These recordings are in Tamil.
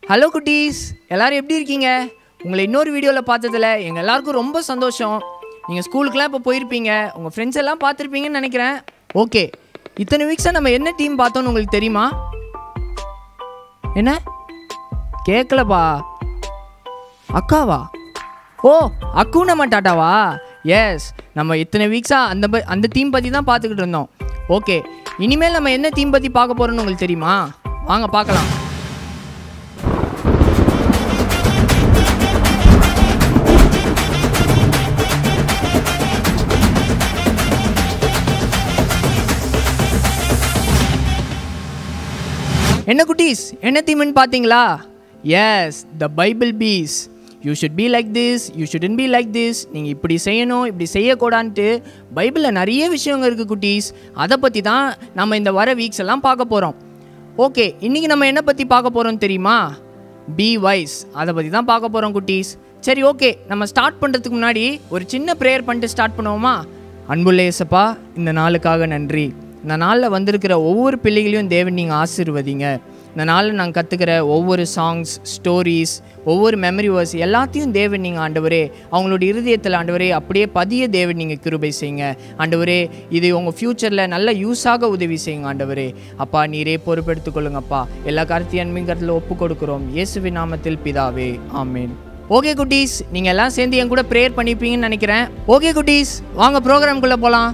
ஹலோ குட்டீஸ் எல்லாரும் எப்படி இருக்கீங்க உங்களை இன்னொரு வீடியோவில் பார்த்ததுல எங்கள் எல்லாருக்கும் ரொம்ப சந்தோஷம் நீங்கள் ஸ்கூலுக்குலாம் இப்போ போயிருப்பீங்க உங்கள் ஃப்ரெண்ட்ஸ் எல்லாம் பார்த்துருப்பீங்கன்னு நினைக்கிறேன் ஓகே இத்தனை வீக்ஸாக நம்ம என்ன டீம் பார்த்தோன்னு உங்களுக்கு தெரியுமா என்ன கேட்கலப்பா அக்காவா ஓ அக்கு நம்ம டாட்டாவா எஸ் நம்ம இத்தனை வீக்ஸாக அந்த ப- அந்த டீம் பற்றி தான் பார்த்துக்கிட்டு இருந்தோம் ஓகே இனிமேல் நம்ம என்ன டீம் பற்றி பார்க்க போகிறோம்னு உங்களுக்கு தெரியுமா வாங்க பார்க்கலாம் என்ன குட்டீஸ் என்ன தீம்னு பார்த்தீங்களா as the Bible says you should be like this you shouldn't be like this நீங்கள் இப்படி செய்யணும் இப்படி செய்யக்கூடான்ட்டு பைபிளில் நிறைய விஷயங்க இருக்குது குட்டீஸ் அதை பற்றி தான் நம்ம இந்த வர வீக்ஸ் எல்லாம் பார்க்க போகிறோம் ஓகே இன்றைக்கி நம்ம என்ன பற்றி பார்க்க போகிறோம் தெரியுமா பி வைஸ் அதை பற்றி தான் பார்க்க போகிறோம் குட்டீஸ் சரி ஓகே நம்ம ஸ்டார்ட் பண்ணுறதுக்கு முன்னாடி ஒரு சின்ன ப்ரேயர் பண்ணிட்டு ஸ்டார்ட் பண்ணுவோமா அன்புள்ள இயேசப்பா இந்த நாளுக்காக நன்றி இந்த நாளில் வந்திருக்கிற ஒவ்வொரு பிள்ளைகளையும் தேவன் நீங்கள் ஆசீர்வதிங்க இந்த நாளில் நாங்கள் கற்றுக்கிற ஒவ்வொரு சாங்ஸ் ஸ்டோரிஸ் ஒவ்வொரு மெமரி வேர்ஸ் எல்லாத்தையும் தேவன் நீங்கள் ஆண்டவரே அவங்களோட இருதயத்தில் ஆண்டவரே அப்படியே பதிய தேவன் நீங்கள் கிருபை செய்யுங்க ஆண்டவரே இது உங்கள் ஃப்யூச்சரில் நல்ல யூஸாக உதவி செய்யுங்க ஆண்டவரே அப்பா நீரே பொறுப்பெடுத்துக் கொள்ளுங்கப்பா எல்லா காரியத்தையும் அன்பிங்கத்தில் ஒப்பு கொடுக்குறோம் இயேசுவின் நாமத்தில் பிதாவே ஆமேன் ஓகே குட்டீஸ் நீங்கள் எல்லாம் சேர்ந்து என் கூட ப்ரேயர் பண்ணிப்பீங்கன்னு நினைக்கிறேன் ஓகே குட்டீஸ் வாங்க ப்ரோக்ராம்குள்ளே போகலாம்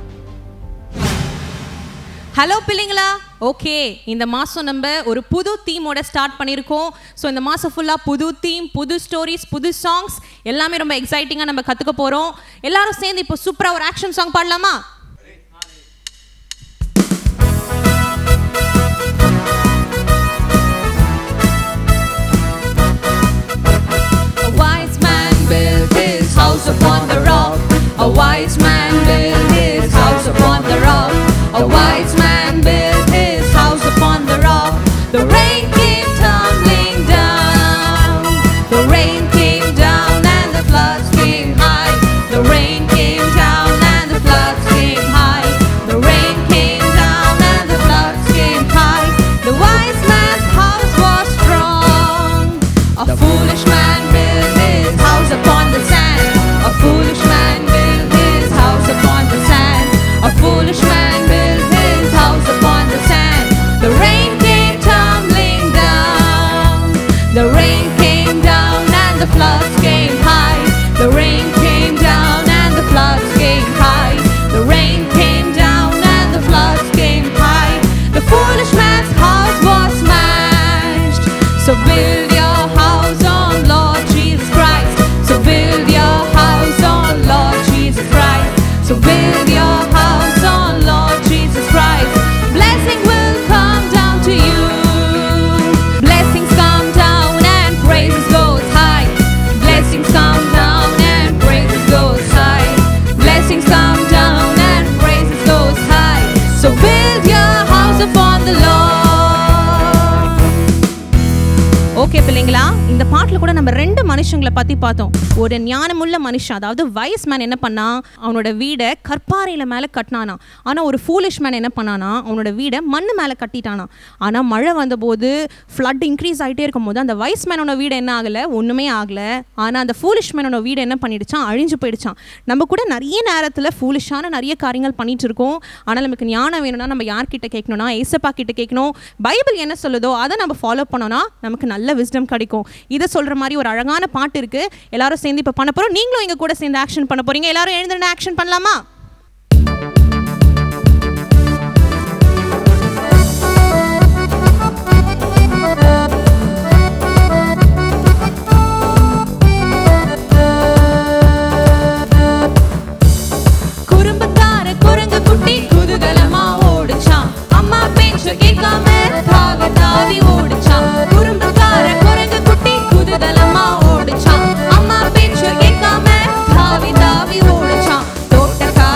ஹலோ பிள்ளைங்களா ஓகே இந்த மாதம் நம்ம ஒரு புது தீமோட ஸ்டார்ட் பண்ணியிருக்கோம் ஸோ இந்த மாதம் ஃபுல்லாக புது தீம் புது ஸ்டோரிஸ் புது சாங்ஸ் எல்லாமே ரொம்ப எக்ஸைட்டிங்காக நம்ம கற்றுக்க போகிறோம் எல்லாரும் சேர்ந்து இப்போ சூப்பராக ஒரு ஆக்ஷன் சாங் பாடலாமா A wise man built his house upon the rock. A wise man built his house upon the rock. A wise man built his house upon the rock. The rain came tumbling down. The rain came down and the floods came high. The rain came down and the floods came high. The rain came down and the floods came high. The wise man's house was strong. A foolish man built his house upon the sand. A foolish man built his house upon the sand. A foolish man built his house upon the sand. The rain came tumbling down. The rain came down and the floods came high. The rain came down and the floods came high. The rain came down and the floods came high. The foolish man's house was smashed. So build your house on Lord Jesus Christ. So build your house on Lord Jesus Christ. So build your house on Lord Jesus Christ. Blessing will come down to you. Blessings come down and praises goes high. Blessings come down and praises goes high. Blessings come down and praises goes high. So build your house upon the Lord. Okay பிள்ளைங்களா இந்த பாட்டில் கூட நம்ம ரெண்டு மனுஷங்களை பற்றி பார்த்தோம் ஒரு ஞானமுள்ள மனுஷன் அதாவது வைஸ் மேன் என்ன பண்ணா அவனோட வீடை கற்பாறையில் மேலே கட்டினானா ஆனால் ஒரு ஃபூலிஷ் மேன் என்ன பண்ணானா அவனோட வீடை மண்ணு மேலே கட்டிட்டானா ஆனால் மழை வந்தபோது ஃப்ளட் இன்க்ரீஸ் ஆகிட்டே இருக்கும்போது அந்த வைஸ் மேனோட வீடு என்ன ஆகலை ஒன்றுமே ஆகலை ஆனால் அந்த ஃபூலிஷ் மேனோட வீடு என்ன பண்ணிடுச்சான் அழிஞ்சு போயிடுச்சான் நம்ம கூட நிறைய நேரத்தில் ஃபூலிஷான நிறைய காரியங்கள் பண்ணிட்டு இருக்கோம் ஆனால் நமக்கு ஞானம் வேணும்னா நம்ம யார்கிட்ட கேட்கணும்னா ஏசப்பா கிட்ட கேட்கணும் பைபிள் என்ன சொல்லுதோ அதை நம்ம ஃபாலோ பண்ணோம்னா நமக்கு நல்ல விஸ்டம் கிடைக்கும் இதை சொல்கிற மாதிரி ஒரு அழகான பாட்டு இருக்குது எல்லாரும் சேர்ந்து இப்போ பண்ண போகிறோம் நீங்களும் எங்கள் கூட சேர்ந்து ஆக்ஷன் பண்ண போகிறீங்க எல்லாரும் எழுந்து ஆக்ஷன் பண்ணலாமா குறும்புக்கார குரங்கு குட்டி குதூகலமா ஓடுச்சான் அம்மா பேச்ச கேட்காம தாக தாவி ஓடுச்சான் குறும்புக்கார குரங்கு குட்டி குதூகலமா ஓடுச்சான் அம்மா பேச்ச கேட்காம தாவி தாவி ஓடுச்சான் தோட்டக்கா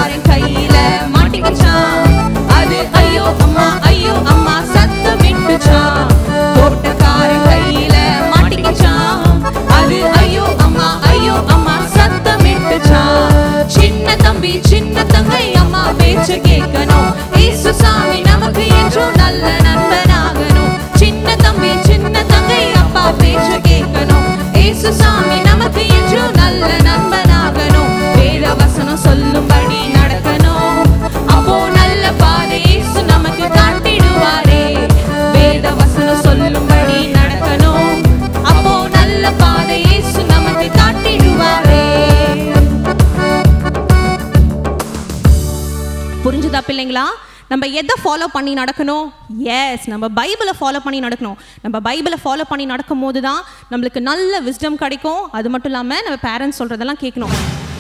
பிள்ளைங்களா நம்ம எதை ஃபாலோ பண்ணி நடக்கணும் எஸ் நம்ம பைபிளை ஃபாலோ பண்ணி நடக்கணும் நம்ம பைபிளை ஃபாலோ பண்ணி நடக்கும் போது தான் நம்மளுக்கு நல்ல விஸ்டம் கிடைக்கும் அது மட்டும் இல்லாமல் நம்ம பேரண்ட்ஸ் சொல்கிறதெல்லாம் கேட்கணும்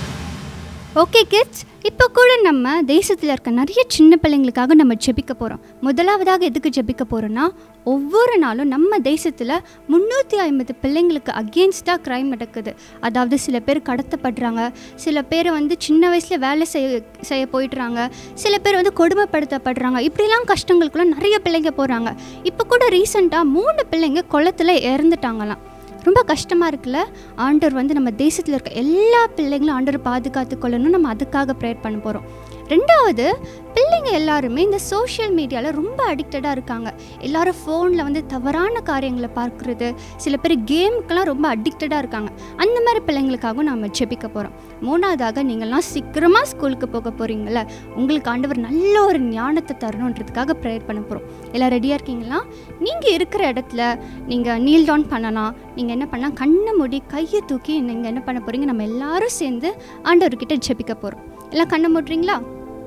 ஓகே கிட்ஸ் இப்போ கூட நம்ம தேசத்தில் இருக்க நிறைய சின்ன பிள்ளைங்களுக்காக நம்ம ஜெபிக்க போகிறோம் முதலாவதாக எதுக்கு ஜெபிக்க போகிறோன்னா ஒவ்வொரு நாளும் நம்ம தேசத்தில் முந்நூற்றி ஐம்பது பிள்ளைங்களுக்கு அகேன்ஸ்டாக க்ரைம் நடக்குது அதாவது சில பேர் கடத்தப்படுறாங்க சில பேர் வந்து சின்ன வயசில் வேலை செய்ய செய்ய போயிடுறாங்க சில பேர் வந்து கொடுமைப்படுத்தப்படுறாங்க இப்படிலாம் கஷ்டங்களுக்குள்ள நிறைய பிள்ளைங்க போகிறாங்க இப்போ கூட ரீசெண்டாக மூணு பிள்ளைங்க குளத்துல இறந்துட்டாங்களாம் ரொம்ப கஷ்டமாக இருக்குல்ல ஆண்டவர் வந்து நம்ம தேசத்தில் இருக்க எல்லா பிள்ளைங்களும் ஆண்டவர் பாதுகாத்து கொள்ளணும் நம்ம அதுக்காக ப்ரேயர் பண்ண போகிறோம் ரெண்டாவது பிள்ளைங்க எல்லாருமே இந்த சோஷியல் மீடியாவில் ரொம்ப அடிக்டடாக இருக்காங்க எல்லாரும் ஃபோனில் வந்து தவறான காரியங்களை பார்க்குறது சில பேர் கேமுக்கெல்லாம் ரொம்ப அடிக்டடாக இருக்காங்க அந்த மாதிரி பிள்ளைங்களுக்காகவும் நம்ம ஜெபிக்க போகிறோம் மூணாவதாக நீங்கள்லாம் சீக்கிரமாக ஸ்கூலுக்கு போக போகிறீங்கள உங்களுக்கு ஆண்டவர் நல்ல ஒரு ஞானத்தை தரணுன்றதுக்காக ப்ரேயர் பண்ண போகிறோம் எல்லாம் ரெடியாக இருக்கீங்களா நீங்கள் இருக்கிற இடத்துல நீங்கள் நீல் டவுன் பண்ணலாம் நீங்கள் என்ன பண்ணலாம் கண்ணை மூடி கையை தூக்கி நீங்கள் என்ன பண்ண போகிறீங்க நம்ம எல்லாரும் சேர்ந்து ஆண்டவர்கிட்ட ஜெபிக்க போகிறோம் எல்லாம் கண்ணை மூடுறீங்களா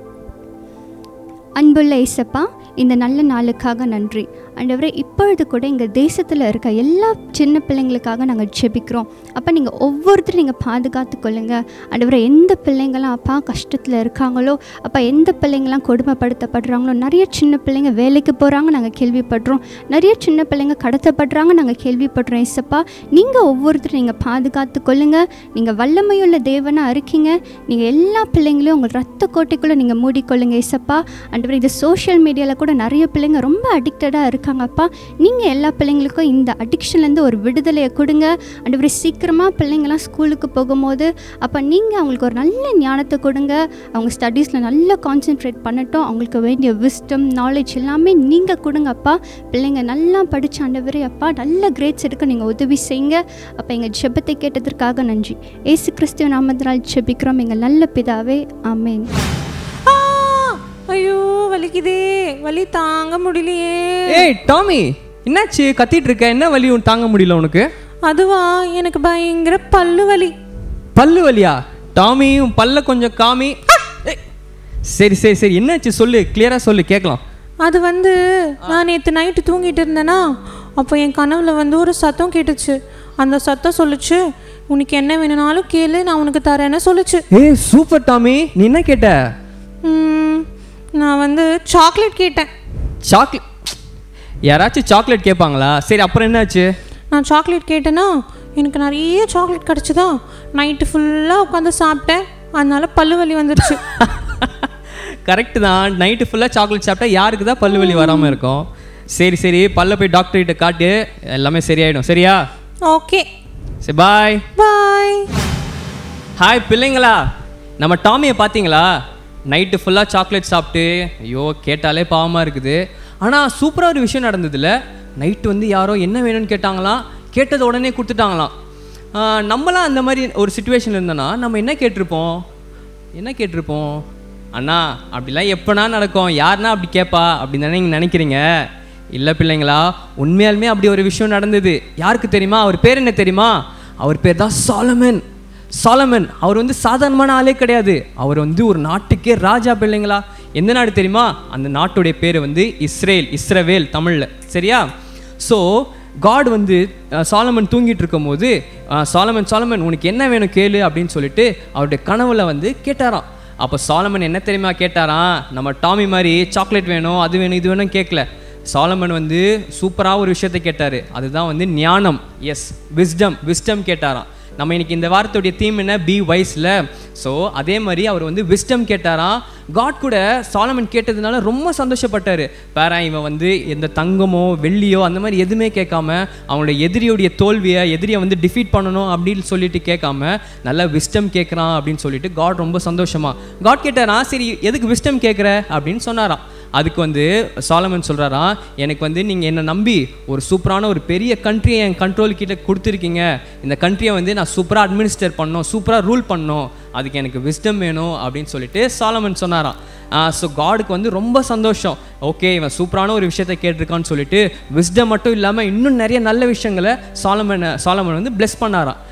அன்புள்ள ஏசப்பா இந்த நல்ல நாளுக்காக நன்றி ஆண்டவரே இப்பொழுது கூட எங்கள் தேசத்தில் இருக்க எல்லா சின்ன பிள்ளைங்களுக்காக நாங்கள் ஜெபிக்கிறோம் அப்போ நீங்கள் ஒவ்வொருத்தரும் நீங்கள் பாதுகாத்து கொள்ளுங்க ஆண்டவரே எந்த பிள்ளைங்களாம் அப்பா கஷ்டத்தில் இருக்காங்களோ அப்போ எந்த பிள்ளைங்களாம் கொடுமைப்படுத்தப்படுறாங்களோ நிறைய சின்ன பிள்ளைங்க வேலைக்கு போகிறாங்க நாங்கள் கேள்விப்படுறோம் நிறைய சின்ன பிள்ளைங்க கடத்தப்படுறாங்க நாங்கள் கேள்விப்படுறோம் ஏசப்பா நீங்கள் ஒவ்வொருத்தரும் நீங்கள் பாதுகாத்து கொள்ளுங்க நீங்கள் வல்லமையுள்ள தேவனாக இருக்கீங்க நீங்கள் எல்லா பிள்ளைங்களையும் உங்கள் ரத்த கோட்டைக்குள்ளே நீங்கள் மூடிக்கொள்ளுங்க ஏசப்பா ஆண்டவரே இது சோஷியல் மீடியாவில் கூட நிறைய பிள்ளைங்க ரொம்ப அடிக்டடாக இருக்காங்கப்பா நீங்கள் எல்லா பிள்ளைங்களுக்கும் இந்த அடிக்ஷன்லேருந்து ஒரு விடுதலையை கொடுங்க ஆண்டவரே சீக்கிரமாக பிள்ளைங்களாம் ஸ்கூலுக்கு போகும்போது அப்போ நீங்கள் அவங்களுக்கு ஒரு நல்ல ஞானத்தை கொடுங்க அவங்க ஸ்டடீஸில் நல்லா கான்சென்ட்ரேட் பண்ணட்டும் அவங்களுக்கு வேண்டிய விஸ்டம் நாலேஜ் எல்லாமே நீங்கள் கொடுங்க அப்பா பிள்ளைங்க நல்லா படிச்ச ஆண்டவரே அப்பா நல்ல கிரேட்ஸ் எடுக்க நீங்கள் உதவி செய்யுங்க அப்போ எங்கள் ஜெபத்தை கேட்டதற்காக நன்றி ஏசு கிறிஸ்துவ நாமத்தினால் ஜெபிக்கிறோம் எங்கள் நல்ல பிதாவே ஆமென் ஆ! ஐயோ வலிக்குதே வலி தாங்க முடியலையே ஏய் டாமி என்னாச்சு கத்திட்டு இருக்க என்ன வலி உன் தாங்க முடியல உனக்கு அதுவா எனக்கு பயங்கர பல்லு வலி பல்லு வலியா டாமி உன் பல்ல கொஞ்சம் காமி ஏய், சரி சரி சரி என்னாச்சு சொல்லு கிளியரா சொல்லு கேட்கலாம் அது வந்து நான் நேற்று நைட்டு தூங்கிட்டு இருந்தேனா அப்போ என் கனவுல வந்து ஒரு சத்தம் கேட்டுச்சு அந்த சத்தம் சொல்லுச்சு உனக்கு என்ன வேணும்னாலும் கேளு நான் உனக்கு தரேன்னு சொல்லுச்சு ஏய் சூப்பர் டாமி நீ என்ன கேட்ட ம், நான் வந்து சாக்லேட் கேட்டேன் சாக்லேட் யாராச்சும் சாக்லேட் கேட்பாங்களா சரி அப்புறம் என்னாச்சு நான் சாக்லேட் கேட்டேன்னா எனக்கு நிறைய சாக்லேட் கிடச்சிதா நைட்டு ஃபுல்லாக உட்காந்து சாப்பிட்டேன் அதனால பல்லு வலி வந்துடுச்சு கரெக்டு தான் நைட்டு ஃபுல்லாக சாக்லேட் சாப்பிட்டா யாருக்கு தான் பல்லு வலி வராமல் இருக்கும் சரி சரி பல்ல போய் டாக்டர் கிட்ட காட்டு எல்லாமே சரியாயிடும் சரியா ஓகே சரி பாய் பாய் ஹாய் பிள்ளைங்களா நம்ம டாமியை பார்த்தீங்களா நைட்டு ஃபுல்லாக சாக்லேட் சாப்பிட்டு ஐயோ கேட்டாலே பாவமாக இருக்குது ஆனால் சூப்பராக ஒரு விஷயம் நடந்ததுல நைட்டு வந்து யாரோ என்ன வேணும்னு கேட்டாங்களாம் கேட்டது உடனே கொடுத்துட்டாங்களாம் ஆஹ் நம்மளாம் அந்த மாதிரி ஒரு சுச்சுவேஷன் இருந்தோன்னா நம்ம என்ன கேட்டிருப்போம் என்ன கேட்டிருப்போம் அண்ணா அப்படிலாம் எப்போனா நடக்கும் யாருன்னா அப்படி கேட்பா அப்படின்னு தானே நீங்கள் நினைக்கிறீங்க இல்லை பிள்ளைங்களா உண்மையாலுமே அப்படி ஒரு விஷயம் நடந்தது யாருக்கு தெரியுமா அவர் பேர் என்ன தெரியுமா அவர் பேர் தான் சாலமன் சாலமன் அவர் வந்து சாதாரணமான ஆளே கிடையாது அவர் வந்து ஒரு நாட்டுக்கே ராஜா பிள்ளைங்களா எந்த நாடு தெரியுமா அந்த நாட்டுடைய பேர் வந்து இஸ்ரேல் இஸ்ரவேல் தமிழில் சரியா ஸோ காட் வந்து அஹ், சாலமன் தூங்கிட்டு இருக்கும்போது அஹ், சாலமன் சாலமன் உனக்கு என்ன வேணும் கேளு அப்படின்னு சொல்லிட்டு அவருடைய கனவுல வந்து கேட்டாராம் அப்போ சாலமன் என்ன தெரியுமா கேட்டாராம் நம்ம டாமி மாதிரி சாக்லேட் வேணும் அது வேணும் இது வேணும் கேட்கல சாலமன் வந்து சூப்பராக ஒரு விஷயத்தை கேட்டார் அதுதான் வந்து ஞானம் எஸ் விஸ்டம் விஸ்டம் கேட்டாராம் நம்ம இன்னைக்கு இந்த வாரத்துடைய தீம் என்ன பி வைஸில் ஸோ அதே மாதிரி அவர் வந்து விஸ்டம் கேட்டாராம் காட் கூட சாலமன் கேட்டதுனால ரொம்ப சந்தோஷப்பட்டார் பேரா இவன் வந்து எந்த தங்கமோ வெள்ளியோ அந்த மாதிரி எதுவுமே கேட்காம அவனோட எதிரியுடைய தோல்வியை எதிரியை வந்து டிஃபீட் பண்ணணும் அப்படின்னு சொல்லிட்டு கேட்காம நல்லா விஸ்டம் கேட்குறான் அப்படின்னு சொல்லிட்டு காட் ரொம்ப சந்தோஷமா காட் கேட்டாராம் சரி எதுக்கு விஸ்டம் கேட்குற அப்படின்னு சொன்னாராம் அதுக்கு வந்து சாலமன் சொல்கிறாராம் எனக்கு வந்து நீங்கள் என்னை நம்பி ஒரு சூப்பரான ஒரு பெரிய கண்ட்ரியை என் கண்ட்ரோல் கிட்ட கொடுத்துருக்கீங்க இந்த கண்ட்ரியை வந்து நான் சூப்பராக அட்மினிஸ்டர் பண்ணணும் சூப்பராக ரூல் பண்ணணும் அதுக்கு எனக்கு விஸ்டம் வேணும் அப்படின்னு சொல்லிட்டு சாலமன் சொன்னாராம் ஸோ காடுக்கு வந்து ரொம்ப சந்தோஷம் ஓகே இவன் சூப்பரான ஒரு விஷயத்தை கேட்டிருக்கான்னு சொல்லிட்டு விஸ்டம் மட்டும் இல்லாமல் இன்னும் நிறைய நல்ல விஷயங்களை சாலமன் சாலமன் வந்து bless பண்ணாராம்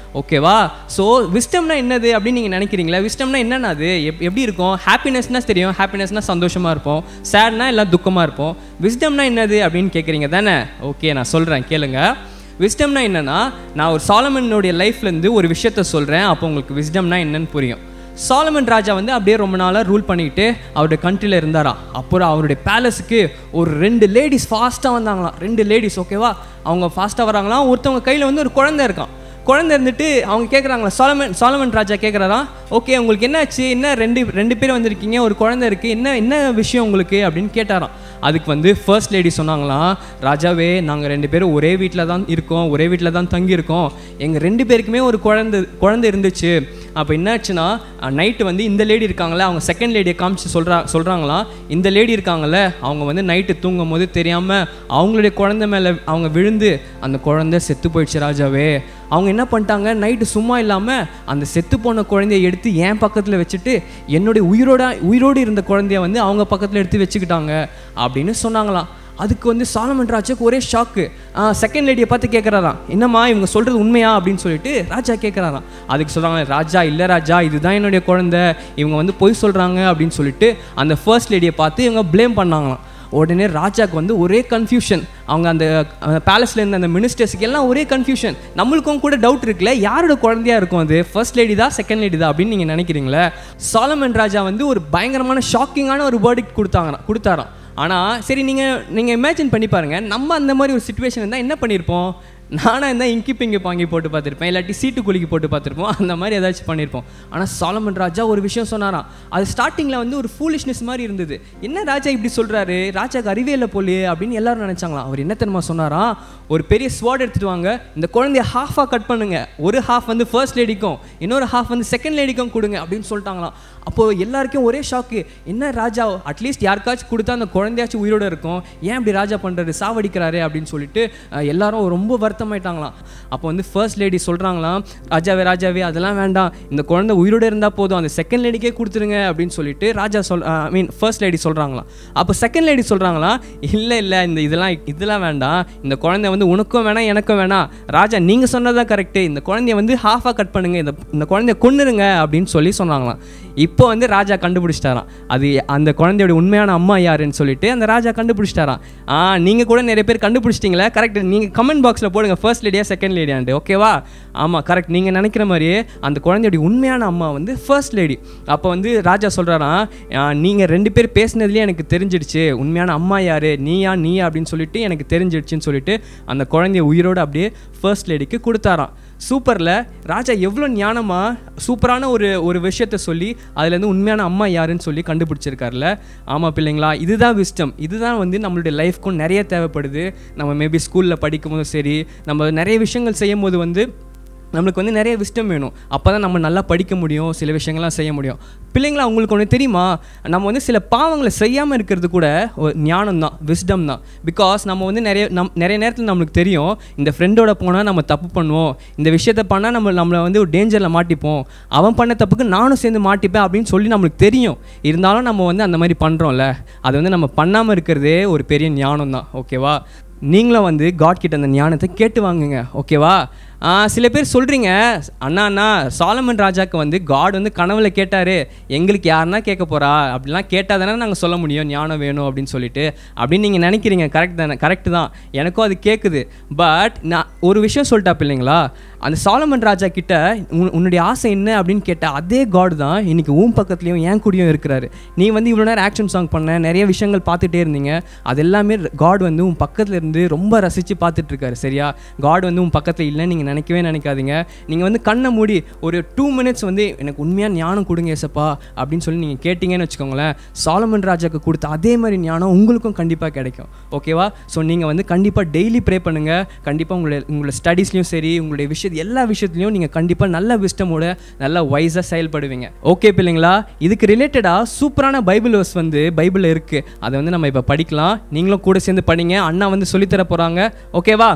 ஓகேவா ஸோ விஸ்டம்னா என்னது அப்படின்னு நீங்கள் நினைக்கிறீங்களா விஸ்டம்னா என்னன்னா அது எப் எப்படி இருக்கும் ஹாப்பினஸ்னா தெரியும் ஹாப்பினஸ்னா சந்தோஷமாக இருப்போம் சேட்னா எல்லாம் துக்கமாக இருப்போம் விஸ்டம்னா என்னது அப்படின்னு கேட்குறீங்க தானே ஓகே நான் சொல்கிறேன் கேளுங்க விஸ்டம்னா என்னன்னா நான் ஒரு சாலமனுடைய லைஃப்லேருந்து ஒரு விஷயத்த சொல்கிறேன் அப்போ உங்களுக்கு விஸ்டம்னா என்னன்னு புரியும் சாலமன் ராஜா வந்து அப்படியே ரொம்ப நாளாக ரூல் பண்ணிக்கிட்டு அவருடைய கண்ட்ரியில் இருந்தாராம் அப்புறம் அவருடைய பேலஸுக்கு ஒரு ரெண்டு லேடிஸ் ஃபாஸ்ட்டாக வந்தாங்களாம் ரெண்டு லேடிஸ் ஓகேவா அவங்க ஃபாஸ்ட்டாக வராங்களாம் ஒருத்தவங்க கையில் வந்து ஒரு குழந்தை இருக்கான் குழந்தை இருந்துட்டு அவங்க கேட்குறாங்களா சாலமன் சாலமன் ராஜா கேட்குறாராம் ஓகே உங்களுக்கு என்னாச்சு என்ன ரெண்டு ரெண்டு பேர் வந்திருக்கீங்க ஒரு குழந்தை இருக்குது என்ன என்ன விஷயம் உங்களுக்கு அப்படின்னு கேட்டாராம் அதுக்கு வந்து ஃபர்ஸ்ட் லேடி சொன்னாங்களாம் ராஜாவே நாங்கள் ரெண்டு பேரும் ஒரே வீட்டில் தான் இருக்கோம் ஒரே வீட்டில் தான் தங்கியிருக்கோம் எங்கள் ரெண்டு பேருக்குமே ஒரு குழந்தை குழந்தை இருந்துச்சு அப்போ என்னாச்சுன்னா நைட்டு வந்து இந்த லேடி இருக்காங்களே அவங்க செகண்ட் லேடியை காமிச்சு சொல்கிறா சொல்கிறாங்களாம் இந்த லேடி இருக்காங்கல்ல அவங்க வந்து நைட்டு தூங்கும் போது தெரியாமல் அவங்களுடைய குழந்தை மேலே அவங்க விழுந்து அந்த குழந்தை செத்து போயிடுச்சு ராஜாவே அவங்க என்ன பண்ணிட்டாங்க நைட்டு சும்மா இல்லாமல் அந்த செத்து போன குழந்தைய எடுத்து என் பக்கத்தில் வச்சுட்டு என்னுடைய உயிரோட உயிரோடு இருந்த குழந்தைய வந்து அவங்க பக்கத்தில் எடுத்து வச்சுக்கிட்டாங்க அப்படின்னு சொன்னாங்களாம் அதுக்கு வந்து சாலமன் ராஜாக்கு ஒரே ஷாக்கு செகண்ட் லேடியை பார்த்து கேட்குறாராம் என்னம்மா இவங்க சொல்கிறது உண்மையா அப்படின்னு சொல்லிட்டு ராஜா கேட்குறாராம் அதுக்கு சொல்கிறாங்க ராஜா இல்லை ராஜா இதுதான் என்னுடைய குழந்தை இவங்க வந்து பொய் சொல்கிறாங்க அப்படின்னு சொல்லிட்டு அந்த ஃபர்ஸ்ட் லேடியை பார்த்து இவங்க ப்ளேம் பண்ணாங்களாம் உடனே ராஜாக்கு வந்து ஒரே கன்ஃபியூஷன் அவங்க அந்த பேலஸில் இருந்த அந்த மினிஸ்டர்ஸுக்கு எல்லாம் ஒரே கன்ஃபியூஷன் நம்மளுக்கும் கூட டவுட் இருக்குல்ல யாரோட குழந்தையா இருக்கும் அது ஃபர்ஸ்ட் லேடி தான் செகண்ட் லேடி தான் அப்படின்னு நீங்கள் நினைக்கிறீங்களே சாலமன் ராஜா வந்து ஒரு பயங்கரமான ஷாக்கிங்கான ஒரு வேர்டிக் கொடுத்தாங்க கொடுத்தாராம் ஆனால் சரி நீங்கள் நீங்கள் இமேஜின் பண்ணி பாருங்கள் நம்ம அந்த மாதிரி ஒரு சுச்சுவேஷன் இருந்தால் என்ன பண்ணியிருப்போம் நானாக இருந்தால் இங்கி பிங்கி பாங்கி போட்டு பார்த்துருப்பேன் இல்லாட்டி சீட்டு குலுக்கி போட்டு பார்த்துருப்போம் அந்த மாதிரி ஏதாச்சும் பண்ணியிருப்போம் ஆனால் சாலமன் ராஜா ஒரு விஷயம் சொன்னாராம் அது ஸ்டார்டிங்கில் வந்து ஒரு ஃபூலிஷ்னஸ் மாதிரி இருந்தது என்ன ராஜா இப்படி சொல்கிறாரு ராஜாக்கு அறிவே இல்லை போலியே அப்படின்னு எல்லாரும் நினச்சாங்களாம் அவர் என்ன தெரியுமா சொன்னாராம் ஒரு பெரிய ஸ்வாட் எடுத்துட்டு வாங்க இந்த குழந்தைய ஹாஃபாக கட் பண்ணுங்க ஒரு ஹாஃப் வந்து ஃபர்ஸ்ட் லேடிக்கும் இன்னொரு ஹாஃப் வந்து செகண்ட் லேடிக்கும் கொடுங்க அப்படின்னு சொல்லிட்டாங்களாம் அப்போது எல்லாருக்கும் ஒரே ஷாக்கு என்ன ராஜா அட்லீஸ்ட் யாருக்காச்சும் கொடுத்தா அந்த குழந்தையாச்சும் உயிரோட இருக்கும் ஏன் இப்படி ராஜா பண்ணுறாரு சாவடிக்கிறாரு அப்படின்னு சொல்லிட்டு அஹ், எல்லாரும் ரொம்ப வருத்தமாயிட்டாங்களாம் அப்போ வந்து ஃபர்ஸ்ட் லேடி சொல்கிறாங்களாம் ராஜாவே ராஜாவே அதெல்லாம் வேண்டாம் இந்த குழந்தை உயிரோட இருந்தால் போதும் அந்த செகண்ட் லேடிக்கே கொடுத்துருங்க அப்படின்னு சொல்லிட்டு ராஜா சொல் ஐ மீன் ஃபர்ஸ்ட் லேடி சொல்கிறாங்களாம் அப்போ செகண்ட் லேடி சொல்கிறாங்களா இல்லை இல்லை இந்த இதெல்லாம் இதெல்லாம் வேண்டாம் இந்த குழந்தை வந்து உனக்கும் வேணாம் எனக்கும் வேணாம் ராஜா நீங்கள் சொன்னதான் கரெக்டு இந்த குழந்தைய வந்து ஹாஃபாக கட் பண்ணுங்க இந்த இந்த குழந்தைய கொன்னுருங்க அப்படின்னு சொல்லி சொன்னாங்களாம் இப்போ வந்து ராஜா கண்டுபிடிச்சிட்டாராம் அது அந்த குழந்தையோட உண்மையான அம்மா யாருன்னு சொல்லிட்டு அந்த ராஜா கண்டுபிடிச்சிட்டாராம் ஆ நீங்கள் கூட நிறைய பேர் கண்டுபிடிச்சிட்டிங்களே கரெக்ட் நீங்கள் கமெண்ட் பாக்ஸில் போடுங்க ஃபர்ஸ்ட் லேடியா செகண்ட் லேடியான்ட்டு ஓகேவா ஆமாம் கரெக்ட் நீங்கள் நினைக்கிற மாதிரியே அந்த குழந்தையோட உண்மையான அம்மா வந்து ஃபர்ஸ்ட் லேடி அப்போ வந்து ராஜா சொல்கிறாராம் நீங்கள் ரெண்டு பேர் பேசினதுலேயே எனக்கு தெரிஞ்சிடுச்சு உண்மையான அம்மா யார் நீயா நீயா அப்படின்னு சொல்லிட்டு எனக்கு தெரிஞ்சிடுச்சுன்னு சொல்லிட்டு அந்த குழந்தைய உயிரோடு அப்படியே ஃபர்ஸ்ட் லேடிக்கு கொடுத்தாராம் சூப்பரில் ராஜா எவ்வளோ ஞானமாக சூப்பரான ஒரு ஒரு விஷயத்த சொல்லி அதுலேருந்து உண்மையான அம்மா யாருன்னு சொல்லி கண்டுபிடிச்சிருக்காருல ஆமாம் பிள்ளைங்களா இதுதான் விஸ்டம் இதுதான் வந்து நம்மளுடைய லைஃப்க்கும் நிறைய தேவைப்படுது நம்ம மேபி ஸ்கூலில் படிக்கும் போதும் சரி நம்ம நிறைய விஷயங்கள் செய்யும் போது வந்து நம்மளுக்கு வந்து நிறைய விஸ்டம் வேணும் அப்போ தான் நம்ம நல்லா படிக்க முடியும் சில விஷயங்கள்லாம் செய்ய முடியும் பிள்ளைங்களா உங்களுக்கு ஒன்று தெரியுமா நம்ம வந்து சில பாவங்களை செய்யாமல் இருக்கிறது கூட ஒரு ஞானம் தான் விஸ்டம் தான் பிகாஸ் நம்ம வந்து நிறைய நம் நிறைய நேரத்தில் நம்மளுக்கு தெரியும் இந்த ஃப்ரெண்டோட போனால் நம்ம தப்பு பண்ணுவோம் இந்த விஷயத்த பண்ணால் நம்ம நம்மளை வந்து ஒரு டேஞ்சரில் மாட்டிப்போம் அவன் பண்ண தப்புக்கு நானும் சேர்ந்து மாட்டிப்பேன் அப்படின்னு சொல்லி நம்மளுக்கு தெரியும் இருந்தாலும் நம்ம வந்து அந்த மாதிரி பண்ணுறோம்ல அது வந்து நம்ம பண்ணாமல் இருக்கிறதே ஒரு பெரிய ஞானம் தான் ஓகேவா நீங்களும் வந்து காட் கிட்ட அந்த ஞானத்தை கேட்டு வாங்குங்க ஓகேவா ஆ, சில பேர் சொல்கிறீங்க அண்ணா அண்ணா சாலமன் ராஜாக்கு வந்து காட் வந்து கனவுல கேட்டார் எங்களுக்கு யாருன்னா கேட்க போகிறா அப்படிலாம் கேட்டால் தானே நாங்கள் சொல்ல முடியும் ஞானம் வேணும் அப்படின்னு சொல்லிட்டு அப்படின்னு நீங்கள் நினைக்கிறீங்க கரெக்ட் தானே கரெக்ட் தான் எனக்கும் அது கேட்குது பட் நான் ஒரு விஷயம் சொல்லிட்டா பிள்ளைங்களா அந்த சாலமன் ராஜா கிட்ட உன் உன்னுடைய ஆசை என்ன அப்படின்னு கேட்டால் அதே காட் தான் இன்னைக்கு உன் பக்கத்துலேயும் என் கூடயும் இருக்கிறாரு நீ வந்து இவ்வளோ நேரம் ஆக்ஷன் சாங் பண்ண நிறைய விஷயங்கள் பார்த்துட்டே இருந்தீங்க அது எல்லாமே காட் வந்து உன் பக்கத்தில் இருந்து ரொம்ப ரசித்து பார்த்துட்டு இருக்காரு சரியா காட் வந்து உன் பக்கத்தில் இல்லைன்னு நீங்கள் நினைக்கவே நினைக்காதீங்க நீங்கள் வந்து கண்ணை மூடி ஒரு டூ மினிட்ஸ் வந்து எனக்கு உண்மையாக ஞானம் கொடுங்க ஏசப்பா அப்படின்னு சொல்லி நீங்கள் கேட்டிங்கன்னு வச்சுக்கோங்களேன் சாலமன் ராஜாக்கு கொடுத்த அதே மாதிரி ஞானம் உங்களுக்கும் கண்டிப்பாக கிடைக்கும் ஓகேவா ஸோ நீங்கள் வந்து கண்டிப்பாக டெய்லி ப்ரே பண்ணுங்கள் கண்டிப்பாக உங்களுடைய உங்களோட ஸ்டடீஸ்லையும் சரி உங்களுடைய விஷயம் எல்லா விஷயத்துலையும் நீங்கள் கண்டிப்பாக நல்ல விஸ்டமோட நல்ல வைஸாக செயல்படுவீங்க ஓகே பிள்ளைங்களா இதுக்கு ரிலேட்டடாக சூப்பரான பைபிள் வர்ஸ் வந்து பைபிளில் இருக்குது அதை வந்து நம்ம இப்போ படிக்கலாம் நீங்களும் கூட சேர்ந்து படிங்க அண்ணா வந்து சொல்லித்தர போகிறாங்க ஓகேவா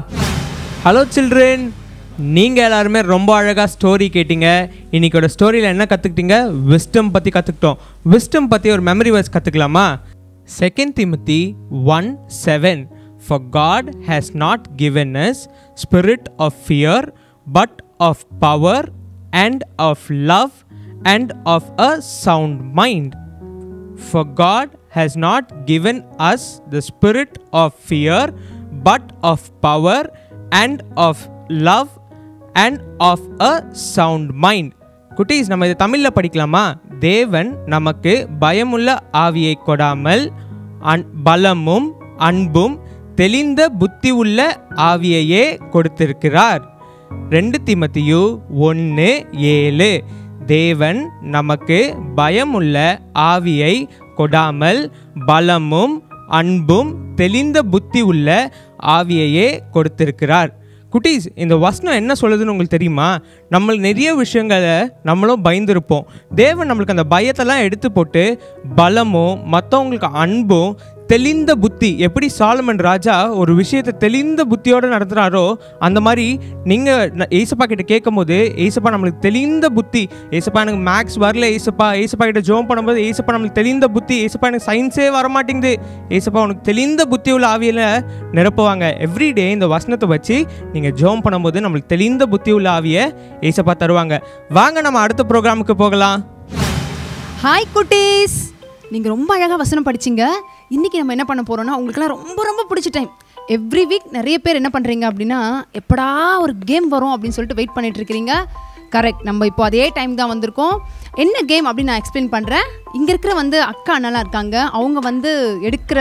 ஹலோ சில்ட்ரன் நீங்கள் எல்லாருமே ரொம்ப அழகாக ஸ்டோரி கேட்டீங்க இன்னைக்கோட ஸ்டோரியில் என்ன கற்றுக்கிட்டீங்க விஸ்டம் பற்றி கற்றுக்கிட்டோம் விஸ்டம் பற்றி ஒரு மெமரி வேர்ஸ் கற்றுக்கலாமா second Timothy one seven for God has not given us spirit of fear but of power and of love and of a sound mind. For God has not given us the spirit of fear, but of power and of love and of a sound mind. குட்டீஸ் நம்ம இதை தமிழில் படிக்கலாமா தேவன் நமக்கு பயமுள்ள ஆவியை கொடாமல் அன் பலமும் அன்பும் தெளிந்த புத்தி உள்ள ஆவியையே கொடுத்திருக்கிறார் ரெண்டு திமத்தியு ஒன்று ஏழு தேவன் நமக்கு பயமுள்ள ஆவியை கொடாமல் பலமும் அன்பும் தெளிந்த புத்தி உள்ள ஆவியையே கொடுத்திருக்கிறார் குட்டீஸ் இந்த வசனம் என்ன சொல்லுதுன்னு உங்களுக்கு தெரியுமா நம்ம நிறைய விஷயங்களை நம்மளும் பயந்துருப்போம் தேவன் நம்மளுக்கு அந்த பயத்தெல்லாம் எடுத்து போட்டு பலமும் மற்றவங்களுக்கு அன்பும் தெளிந்த புத்தி எப்படி சாலமன் ராஜா ஒரு விஷயத்தை தெளிந்த புத்தியோடு நடத்துகிறாரோ அந்த மாதிரி நீங்கள் ஏசப்பா கிட்ட கேட்கும் போது ஏசப்பா நம்மளுக்கு தெளிந்த புத்தி ஏசப்பா எனக்கு மேக்ஸ் வரல ஏசப்பா ஏசப்பா கிட்ட ஜோம் பண்ணும்போது ஏசப்பா நம்மளுக்கு தெளிந்த புத்தி ஏசப்பா எனக்கு சயின்ஸே வரமாட்டேங்குது ஏசப்பா உனக்கு தெளிந்த புத்தி உள்ள ஆவியில் நிரப்புவாங்க எவ்ரிடே இந்த வசனத்தை வச்சு நீங்கள் ஜோம் பண்ணும்போது நம்மளுக்கு தெளிந்த புத்தி உள்ள ஆவியை ஏசப்பா தருவாங்க வாங்க நம்ம அடுத்த ப்ரோக்ராமுக்கு போகலாம் ஹாய் குட்டீஸ் நீங்கள் ரொம்ப அழகாக வசனம் படிச்சீங்க இன்றைக்கி நம்ம என்ன பண்ண போகிறோம்னா உங்களுக்குலாம் ரொம்ப ரொம்ப பிடிச்ச டைம் எவ்ரி வீக் நிறைய பேர் என்ன பண்ணுறீங்க அப்படின்னா எப்படா ஒரு கேம் வரும் அப்படின்னு சொல்லிட்டு வெயிட் பண்ணிட்டு இருக்கிறீங்க கரெக்ட் நம்ம இப்போ அதே டைம் தான் வந்திருக்கோம் என்ன கேம் அப்படின்னு நான் எக்ஸ்பிளைன் பண்ணுறேன் இங்கே இருக்கிற வந்து அக்கா அண்ணலாம் இருக்காங்க அவங்க வந்து எடுக்கிற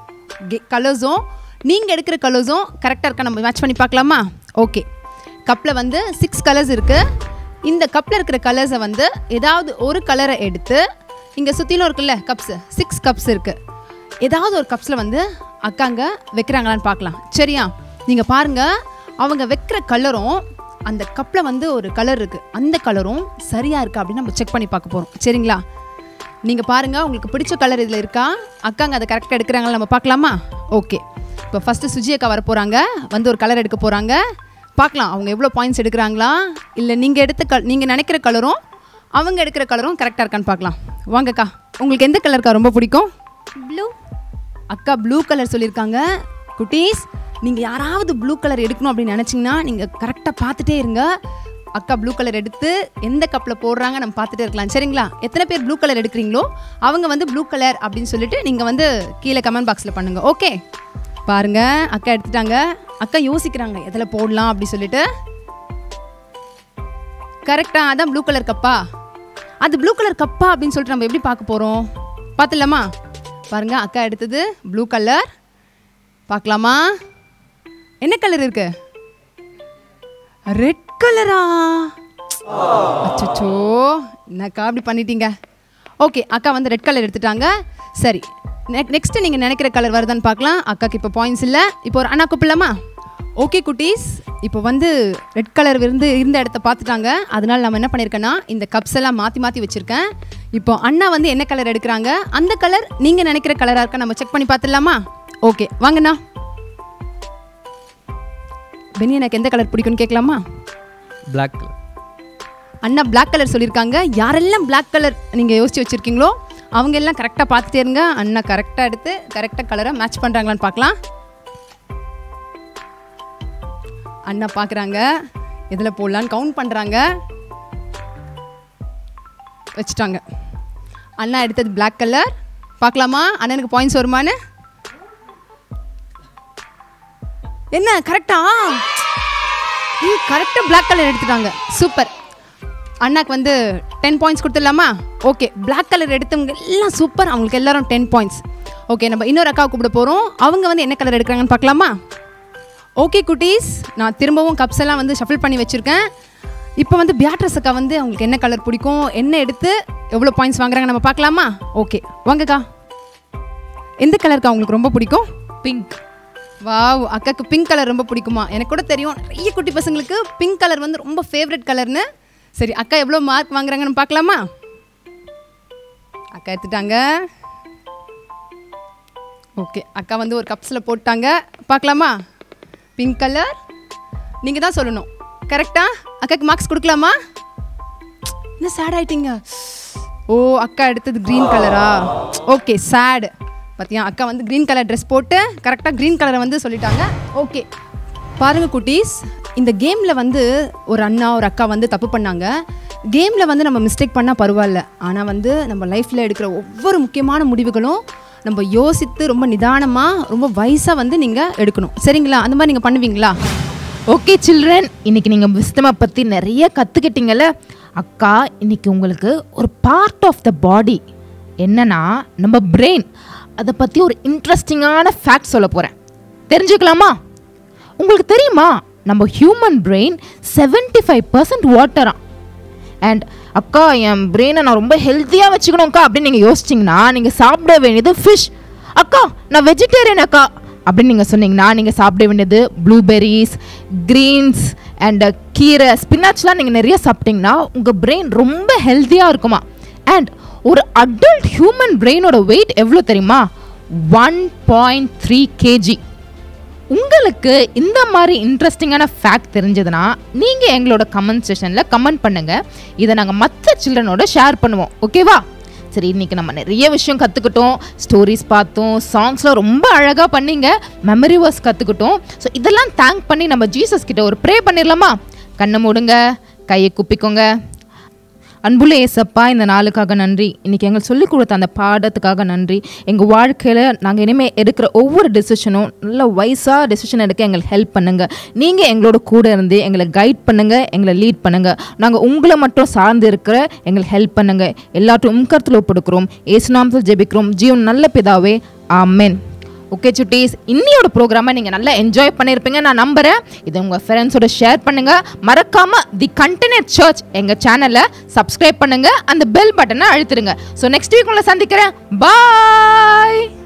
கலர்ஸும் நீங்கள் எடுக்கிற கலர்ஸும் கரெக்டாக இருக்கா நம்ம மேட்ச் பண்ணி பார்க்கலாமா ஓகே கப்பில் வந்து சிக்ஸ் கலர்ஸ் இருக்குது இந்த கப்பில் இருக்கிற கலர்ஸை வந்து ஏதாவது ஒரு கலரை எடுத்து இங்கே சுற்றிலும் இருக்குல்ல கப்ஸு சிக்ஸ் கப்ஸ் இருக்குது ஏதாவது ஒரு கப்ஸில் வந்து அக்காங்க வைக்கிறாங்களான்னு பார்க்கலாம் சரியா நீங்கள் பாருங்கள் அவங்க வைக்கிற கலரும் அந்த கப்பில் வந்து ஒரு கலர் இருக்குது அந்த கலரும் சரியாக இருக்கா அப்படின்னு நம்ம செக் பண்ணி பார்க்க போகிறோம் சரிங்களா நீங்கள் பாருங்கள் உங்களுக்கு பிடிச்ச கலர் இதில் இருக்கா அக்காங்க அதை கரெக்டாக எடுக்கிறாங்களா நம்ம பார்க்கலாமா ஓகே இப்போ ஃபஸ்ட்டு சுஜி அக்கா வர போகிறாங்க வந்து ஒரு கலர் எடுக்க போகிறாங்க பார்க்கலாம் அவங்க எவ்வளோ பாயிண்ட்ஸ் எடுக்கிறாங்களா இல்லை நீங்கள் எடுத்த க நீங்கள் நினைக்கிற கலரும் அவங்க எடுக்கிற கலரும் கரெக்டாக இருக்கான்னு பார்க்கலாம் வாங்கக்கா உங்களுக்கு எந்த கலர்க்கா ரொம்ப பிடிக்கும் ப்ளூ அக்கா ப்ளூ கலர் சொல்லியிருக்காங்க குட்டீஸ் நீங்கள் யாராவது ப்ளூ கலர் எடுக்கணும் அப்படின்னு நினச்சிங்கன்னா நீங்கள் கரெக்டாக பார்த்துட்டே இருங்க அக்கா ப்ளூ கலர் எடுத்து எந்த கப்பில் போடுறாங்க நம்ம பார்த்துட்டே இருக்கலாம் சரிங்களா எத்தனை பேர் ப்ளூ கலர் எடுக்கிறீங்களோ அவங்க வந்து ப்ளூ கலர் அப்படின்னு சொல்லிட்டு நீங்கள் வந்து கீழே கமெண்ட் பாக்ஸில் பண்ணுங்கள் ஓகே பாருங்க அக்கா எடுத்துட்டாங்க அக்கா யோசிக்கிறாங்க எதில் போடலாம் அப்படி சொல்லிட்டு கரெக்டா அதான் ப்ளூ கலர் கப்பா அது ப்ளூ கலர் கப்பா அப்படின்னு சொல்லிட்டு நம்ம எப்படி பார்க்க போகிறோம் பார்த்துலாமா பாருங்க அக்கா எடுத்தது ப்ளூ கலர் பார்க்கலாமா என்ன கலர் இருக்கு ரெட் கலரா அச்சோ என்னக்கா அப்படி பண்ணிட்டீங்க ஓகே அக்கா வந்து ரெட் கலர் எடுத்துட்டாங்க சரி நெக்ஸ்ட் நீங்கள் நினைக்கிற கலர் வருதான்னு பார்க்கலாம் அக்காக்கு இப்போ பாயிண்ட்ஸ் இல்லை இப்போ ஒரு அண்ணா கூப்பிடலாமா ஓகே குட்டீஸ் இப்போ வந்து ரெட் கலர் இருந்து இருந்த இடத்த பார்த்துட்டாங்க அதனால நம்ம என்ன பண்ணியிருக்கேன்னா இந்த கப்ஸ் எல்லாம் மாற்றி மாற்றி வச்சுருக்கேன் இப்போ அண்ணா வந்து என்ன கலர் எடுக்கிறாங்க அந்த கலர் நீங்கள் நினைக்கிற கலராக இருக்கா நம்ம செக் பண்ணி பார்த்துடலாமா ஓகே வாங்கண்ணா பெனி எனக்கு எந்த கலர் பிடிக்கும்னு கேட்கலாமா Black கலர் அண்ணா Black கலர் சொல்லியிருக்காங்க யாரெல்லாம் Black கலர் நீங்கள் யோசிச்சு வச்சுருக்கீங்களோ அவங்க எல்லாம் கரெக்டாக பார்த்துட்டே இருங்க அண்ணா கரெக்டாக எடுத்து கரெக்டாக கலரை மேட்ச் பண்ணுறாங்களான்னு பார்க்கலாம் அண்ணா பார்க்குறாங்க எதில் போடலான்னு கவுண்ட் பண்ணுறாங்க வச்சுட்டாங்க அண்ணா எடுத்தது Black கலர் பார்க்கலாமா அண்ணனுக்கு பாயிண்ட்ஸ் வருமான்னு என்ன கரெக்டா கரெக்டாக Black கலர் எடுத்துட்டாங்க சூப்பர் அண்ணாக்கு வந்து டென் பாயிண்ட்ஸ் கொடுத்துடலாமா ஓகே Black கலர் எடுத்தவங்க எல்லாம் சூப்பர் அவங்களுக்கு எல்லாரும் டென் பாயிண்ட்ஸ் ஓகே நம்ம இன்னொரு அக்காவை கூப்பிட போகிறோம் அவங்க வந்து என்ன கலர் எடுக்கிறாங்கன்னு பார்க்கலாமா ஓகே குட்டீஸ் நான் திரும்பவும் கப்ஸ் எல்லாம் வந்து ஷஃபில் பண்ணி வச்சுருக்கேன் இப்போ வந்து பியாட்ரஸ் அக்கா வந்து அவங்களுக்கு என்ன கலர் பிடிக்கும் என்ன எடுத்து எவ்வளோ பாயிண்ட்ஸ் வாங்குறாங்க நம்ம பார்க்கலாமா ஓகே வாங்கக்கா எந்த கலருக்கா உங்களுக்கு ரொம்ப பிடிக்கும் பிங்க் வாவ் அக்காக்கு பிங்க் கலர் ரொம்ப பிடிக்குமா எனக்கு கூட தெரியும் நிறைய குட்டி பசங்களுக்கு பிங்க் கலர் வந்து ரொம்ப ஃபேவரட் கலர்னு சரி அக்கா எவ்வளோ மார்க் வாங்குறாங்கன்னு பார்க்கலாமா அக்கா எடுத்துட்டாங்க ஓகே அக்கா வந்து ஒரு கப்ஸில் போட்டாங்க பார்க்கலாமா பிங்க் கலர் நீங்கள் தான் சொல்லணும் கரெக்டா அக்காக்கு மார்க்ஸ் கொடுக்கலாமா என்ன சேட் ஆயிட்டீங்க ஓ அக்கா எடுத்தது க்ரீன் கலரா ஓகே சேடு பார்த்தியா அக்கா வந்து க்ரீன் கலர் ட்ரெஸ் போட்டு கரெக்டாக க்ரீன் கலரை வந்து சொல்லிட்டாங்க ஓகே பாருங்க குட்டீஸ் இந்த கேமில் வந்து ஒரு அண்ணா ஒரு அக்கா வந்து தப்பு பண்ணாங்க கேமில் வந்து நம்ம மிஸ்டேக் பண்ணால் பரவாயில்ல ஆனால் வந்து நம்ம லைஃப்பில் எடுக்கிற ஒவ்வொரு முக்கியமான முடிவுகளும் நம்ம யோசித்து ரொம்ப நிதானமாக ரொம்ப வயசாக வந்து நீங்கள் எடுக்கணும் சரிங்களா அந்த மாதிரி நீங்கள் பண்ணுவீங்களா ஓகே சில்ட்ரன் இன்னைக்கு நீங்கள் விஸ்டமை பற்றி நிறைய கற்றுக்கிட்டீங்கல்ல அக்கா இன்னைக்கு உங்களுக்கு ஒரு பார்ட் ஆஃப் த பாடி என்னன்னா நம்ம பிரெயின் அதை பற்றி ஒரு இன்ட்ரெஸ்டிங்கான ஃபேக்ட் சொல்ல போகிறேன் தெரிஞ்சுக்கலாமா உங்களுக்கு தெரியுமா நம்ம ஹியூமன் பிரெயின் 75% ஃபைவ் பர்சன்ட் வாட்டராம் அண்ட் அக்கா என் பிரெயினை நான் ரொம்ப ஹெல்த்தியாக வச்சுக்கணும்க்கா அப்படின்னு நீங்கள் யோசிச்சிங்கன்னா நீங்கள் சாப்பிட வேண்டியது ஃபிஷ் அக்கா நான் வெஜிடேரியன் அக்கா அப்படின்னு நீங்கள் சொன்னீங்கன்னா நீங்கள் சாப்பிட வேண்டியது ப்ளூபெர்ரிஸ் க்ரீன்ஸ் அண்ட் கீரை ஸ்பினாச்லாம் நீங்கள் நிறைய சாப்பிட்டீங்கன்னா உங்கள் பிரெயின் ரொம்ப ஹெல்த்தியாக இருக்குமா அண்ட் ஒரு அடல்ட் ஹியூமன் பிரெயினோட வெயிட் எவ்வளோ தெரியுமா ஒன் பாயிண்ட் த்ரீ கேஜி உங்களுக்கு இந்த மாதிரி இன்ட்ரெஸ்டிங்கான ஃபேக்ட் தெரிஞ்சதுன்னா நீங்கள் எங்களோட கமெண்ட் செஷனில் கமெண்ட் பண்ணுங்கள் இதை நாங்கள் மற்ற சில்ட்ரனோட ஷேர் பண்ணுவோம் ஓகேவா சரி இன்னைக்கு நம்ம நிறைய விஷயம் கற்றுக்கிட்டோம் ஸ்டோரிஸ் பார்த்தோம் சாங்ஸ்லாம் ரொம்ப அழகாக பண்ணீங்க மெமரி வர்ஸ் கற்றுக்கிட்டோம் ஸோ இதெல்லாம் தேங்க் பண்ணி நம்ம ஜீசஸ் கிட்ட ஒரு ப்ரே பண்ணிடலாமா கண்ணை மூடுங்க கையை குப்பிக்கோங்க அன்புள்ள ஏசப்பா இந்த நாளுக்காக நன்றி இன்னைக்கு எங்களுக்கு சொல்லிக் கொடுத்த அந்த பாடத்துக்காக நன்றி எங்கள் வாழ்க்கையில் நாங்கள் இனிமேல் எடுக்கிற ஒவ்வொரு டெசிஷனும் நல்ல வயசாக டெசிஷன் எடுக்க எங்களுக்கு ஹெல்ப் பண்ணுங்கள் நீங்கள் எங்களோட கூட இருந்து எங்களை கைட் பண்ணுங்கள் எங்களை லீட் பண்ணுங்கள் நாங்கள் உங்களை மட்டும் சார்ந்து இருக்கிற எங்களுக்கு ஹெல்ப் பண்ணுங்கள் எல்லாத்தையும் உம்கரத்தில் ஒப்படுக்கிறோம் ஏசுநாமத்தில் ஜெபிக்கிறோம் ஜீவன் நல்ல பிதாவே ஆமென் ஓகே சுட்டீஸ் இன்னியோட ப்ரோக்ராமை நீங்கள் நல்லா என்ஜாய் பண்ணியிருப்பீங்க நான் நம்புகிறேன் இதை உங்கள் ஃப்ரெண்ட்ஸோட ஷேர் பண்ணுங்கள் மறக்காமல் தி கண்டெனட் சர்ச் எங்கள் சேனலை சப்ஸ்கிரைப் பண்ணுங்கள் அந்த பெல் பட்டனை அழுத்துருங்க ஸோ நெக்ஸ்ட் வீக் உங்களை சந்திக்கிறேன் பாய்